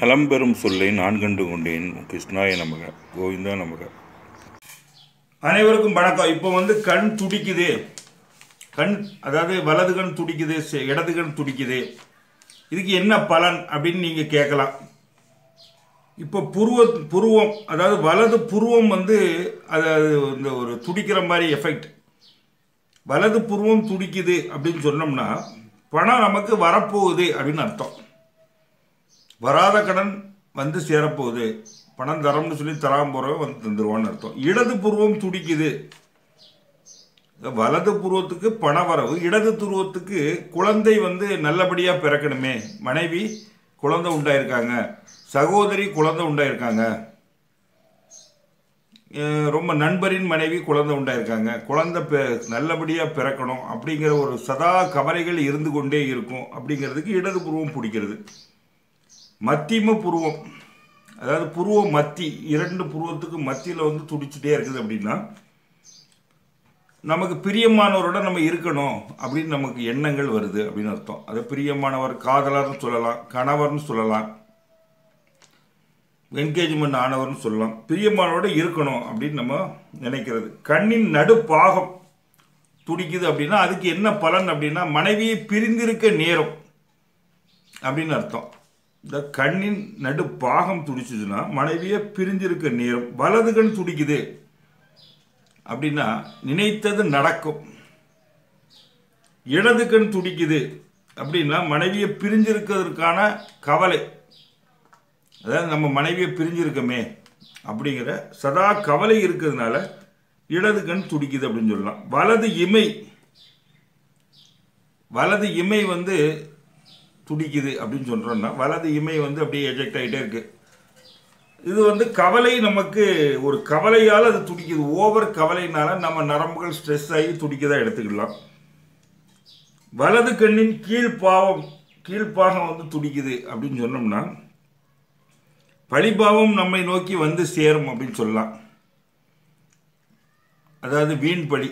நலம்பெறும் சொல்லை நான் கண்டு கொண்டேன் கிருஷ்ணாய நமக கோவிந்தா நமக அனைவருக்கும் வணக்கம் இப்போ வந்து கண் துடிக்குது கண் அதாவது வலது கண் துடிக்குது செ- இடது கண் துடிக்குது இதுக்கு என்ன பலன் அப்படின்னு நீங்கள் கேட்கலாம் இப்போ புருவ புருவம் அதாவது வலது புருவம் வந்து அதாவது இந்த ஒரு துடிக்கிற மாதிரி எஃபெக்ட் வலது புருவம் துடிக்குது அப்படின்னு சொன்னோம்னா பணம் நமக்கு வரப்போகுது அப்படின்னு அர்த்தம் வராத கடன் வந்து சேரப்போகுது பணம் தரம்னு சொல்லி தராம போறவன் வந்து தந்துருவான்னு அர்த்தம் இடது புருவம் துடிக்குது வலது புருவத்துக்கு பண வரவு இடது துருவத்துக்கு குழந்தை வந்து நல்லபடியா பிறக்கணுமே மனைவி குழந்தை உண்டாயிருக்காங்க சகோதரி குழந்தை உண்டாயிருக்காங்க அஹ் ரொம்ப நண்பரின் மனைவி குழந்தை உண்டாயிருக்காங்க குழந்தை பெ- நல்லபடியா பிறக்கணும் அப்படிங்கிற ஒரு சதா கவலைகள் இருந்து கொண்டே இருக்கும் அப்படிங்கிறதுக்கு இடது புருவம் பிடிக்கிறது மத்தியம புருவம் அதாவது புருவ மத்தி இரண்டு புருவத்துக்கு மத்தியில் வந்து துடிச்சிட்டே இருக்குது அப்படின்னா நமக்கு பிரியமானவரோட நம்ம இருக்கணும் அப்படின்னு நமக்கு எண்ணங்கள் வருது அப்படின்னு அர்த்தம் அது பிரியமானவர் காதலர்னு சொல்லலாம் கணவர்னு சொல்லலாம் என்கேஜ்மெண்ட் ஆனவர்னு சொல்லலாம் பிரியமானவரோட இருக்கணும் அப்படின்னு நம்ம நினைக்கிறது கண்ணின் நடுப்பாகம் துடிக்குது அப்படின்னா அதுக்கு என்ன பலன் அப்படின்னா மனைவியை பிரிந்திருக்க நேரம் அப்படின்னு அர்த்தம் இந்த கண்ணின் நடு பாகம் துடிச்சுதுன்னா மனைவியை பிரிஞ்சிருக்க நேரம் வலது கண் துடிக்குது அப்படின்னா நினைத்தது நடக்கும் இடது கண் துடிக்குது அப்படின்னா மனைவியை பிரிஞ்சிருக்கிறதுக்கான கவலை அதாவது நம்ம மனைவியை பிரிஞ்சிருக்கமே அப்படிங்கிற சதா கவலை இருக்கிறதுனால இடது கண் துடிக்குது அப்படின்னு சொல்லலாம் வலது இமை வலது இமை வந்து துடிக்குது அப்படின்னு சொல்கிறோன்னா வலது இமை வந்து அப்படியே எஜெக்ட் ஆகிட்டே இருக்கு இது வந்து கவலை நமக்கு ஒரு கவலையால் அது துடிக்குது ஓவர் கவலைனால நம்ம நரம்புகள் ஸ்ட்ரெஸ் ஆகி துடிக்கதா எடுத்துக்கலாம் வலது கண்ணின் கீழ்ப்பாவம் கீழ்ப்பாகம் வந்து துடிக்குது அப்படின்னு சொன்னோம்னா பழிபாவம் நம்மை நோக்கி வந்து சேரும் அப்படின்னு சொல்லலாம் அதாவது வீண் பழி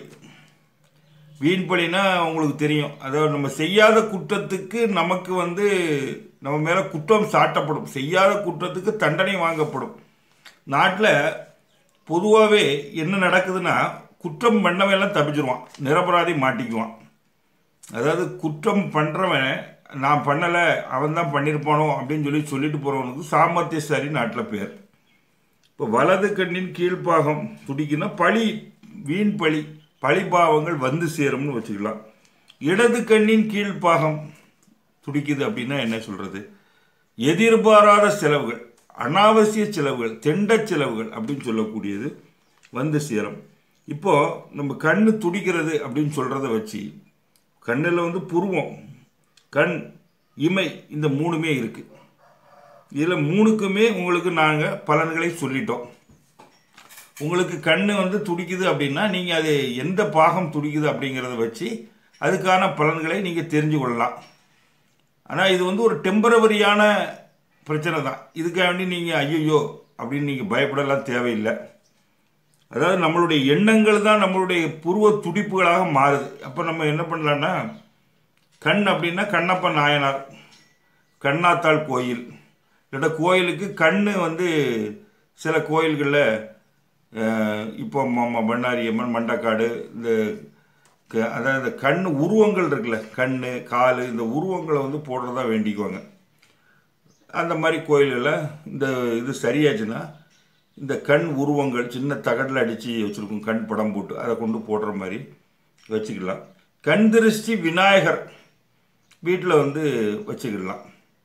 வீண் பழினா உங்களுக்கு தெரியும் அதாவது நம்ம செய்யாத குற்றத்துக்கு நமக்கு வந்து நம்ம மேலே குற்றம் சாட்டப்படும் செய்யாத குற்றத்துக்கு தண்டனை வாங்கப்படும் நாட்டில் பொதுவாகவே என்ன நடக்குதுன்னா குற்றம் பண்ணவன் எல்லாம் தப்பிச்சிருவான் நிரபராதி மாட்டிக்குவான் அதாவது குற்றம் பண்ணுறவன் நான் பண்ணலை அவன் தான் பண்ணியிருப்பானோ அப்படின்னு சொல்லி சொல்லிட்டு போகிறவனுக்கு சாமர்த்தியசாலி நாட்டில் பேர் இப்போ வலது கண்ணின் கீழ்ப்பாகம் துடிக்குன்னா பழி வீண் பழி பழிபாவங்கள் வந்து சேரும்னு வச்சுக்கலாம் இடது கண்ணின் கீழ்ப்பாகம் துடிக்குது அப்படின்னா என்ன சொல்றது எதிர்பாராத செலவுகள் அனாவசிய செலவுகள் தெண்ட செலவுகள் அப்படின்னு சொல்லக்கூடியது வந்து சேரும் இப்போ நம்ம கண்ணு துடிக்கிறது அப்படின்னு சொல்றத வச்சு கண்ணில் வந்து புருவம் கண் இமை இந்த மூணுமே இருக்கு இதில் மூணுக்குமே உங்களுக்கு நாங்கள் பலன்களை சொல்லிட்டோம் உங்களுக்கு கண் வந்து துடிக்குது அப்படின்னா நீங்கள் அது எந்த பாகம் துடிக்குது அப்படிங்கிறத வச்சு அதுக்கான பலன்களை நீங்கள் தெரிஞ்சு கொள்ளலாம் ஆனால் இது வந்து ஒரு டெம்பரவரியான பிரச்சனை தான் இதுக்காக வேண்டி நீங்கள் ஐயோ அப்படின்னு நீங்கள் பயப்படலாம் தேவையில்லை அதாவது நம்மளுடைய எண்ணங்கள் தான் நம்மளுடைய புருவ துடிப்புகளாக மாறுது அப்போ நம்ம என்ன பண்ணலான்னா கண் அப்படின்னா கண்ணப்ப நாயனார் கண்ணாத்தாள் கோயில் இல்லாட்ட கோயிலுக்கு கண் வந்து சில கோயில்களில் அஹ், இப்போ ம- ம- பண்ணாரி அம்மன் மண்டக்காடு இந்த க- அதாவது இந்த கண் உருவங்கள் இருக்குல்ல கண் கால் இந்த உருவங்களை வந்து போடுறதா வேண்டிக்குவாங்க அந்த மாதிரி கோயில்களில் இந்த இது சரியாச்சுன்னா இந்த கண் உருவங்கள் சின்ன தகடில் அடித்து வச்சுருக்கும் கண் படம் போட்டு அதை கொண்டு போடுற மாதிரி வச்சுக்கலாம் கண் திருஷ்டி விநாயகர் வீட்டில் வந்து வச்சுக்கிடலாம்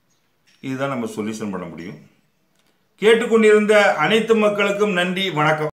இதுதான் நம்ம சொல்யூஷன் பண்ண முடியும் கேட்டுக்கொண்டிருந்த அனைத்து மக்களுக்கும் நன்றி வணக்கம்